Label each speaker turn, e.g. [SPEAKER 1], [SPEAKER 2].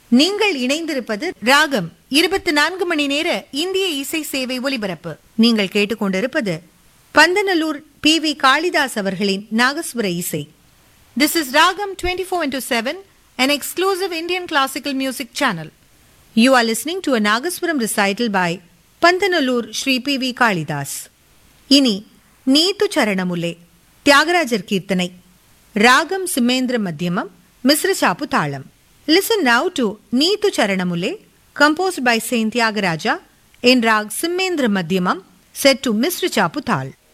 [SPEAKER 1] நீங்கள் இணைந்திருப்பது ராகம் இருபத்தி நான்கு மணி நேர இந்திய இசை சேவை ஒலிபரப்பு நீங்கள் கேட்டுக்கொண்டிருப்பது பந்தநல்லூர் பி வி காளிதாஸ் அவர்களின் நாகஸ்வர இசை this is ragam twenty four into seven an exclusive Indian classical music channel. You are listening to a Nagaswaram recital by Pandanallur Sri P V Kalidas இனி நீத்து சரணமுலே தியாகராஜர் கீர்த்தனை ராகம் சிம்மேந்திர மத்தியமம் Misra Chapu talam listen now to Neethu Charanamule composed by saint Thyagaraja in raag Simhendra Madhyamam set to Misra Chapu தாள்